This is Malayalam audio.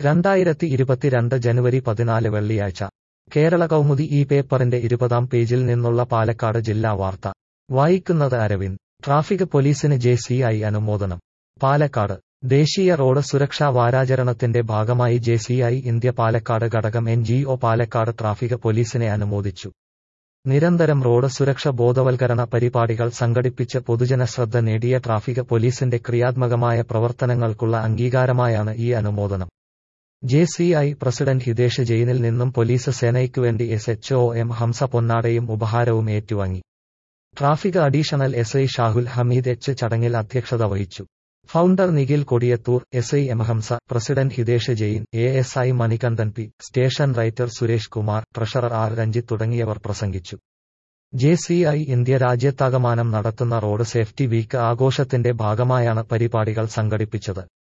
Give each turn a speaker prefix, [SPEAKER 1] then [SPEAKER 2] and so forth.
[SPEAKER 1] രണ്ടായിരത്തി ഇരുപത്തിരണ്ട് ജനുവരി പതിനാല് വെള്ളിയാഴ്ച കേരള കൗമുദി ഈ പേപ്പറിന്റെ ഇരുപതാം പേജിൽ നിന്നുള്ള പാലക്കാട് ജില്ലാ വാർത്ത വായിക്കുന്നത് അരവിന്ദ് ട്രാഫിക് പോലീസിന് ജെ സി ഐ അനുമോദനം പാലക്കാട് ദേശീയ റോഡ് സുരക്ഷാ വാരാചരണത്തിന്റെ ഭാഗമായി J C I India Palakkad ഘടകം N G O Palakkad traffic പോലീസിനെ അനുമോദിച്ചു നിരന്തരം റോഡ് സുരക്ഷ ബോധവൽക്കരണ പരിപാടികൾ സംഘടിപ്പിച്ച് പൊതുജനശ്രദ്ധ നേടിയ ട്രാഫിക് പോലീസിന്റെ ക്രിയാത്മകമായ പ്രവർത്തനങ്ങൾക്കുള്ള അംഗീകാരമായാണ് ഈ അനുമോദനം J C I president Hitesh ജെയിനിൽ നിന്നും പോലീസ് സേനയ്ക്കുവേണ്ടി S H O M Hamsa പൊന്നാടയും ഉപഹാരവും ഏറ്റുവാങ്ങി traffic additional S I Shahul Hameed H ചടങ്ങിൽ അധ്യക്ഷത വഹിച്ചു founder Nikhil Kodiyathur S I M Hamsa president Hitesh Jain A S I Manikandan P station writer Suresh Kumar treasurer R Ranjith തുടങ്ങിയവർ പ്രസംഗിച്ചു ജെ സി ഐ ഇന്ത്യ രാജ്യത്താകമാനം നടത്തുന്ന റോഡ് സേഫ്റ്റി വീക്ക് ആഘോഷത്തിന്റെ ഭാഗമായാണ് പരിപാടികൾ സംഘടിപ്പിച്ചത്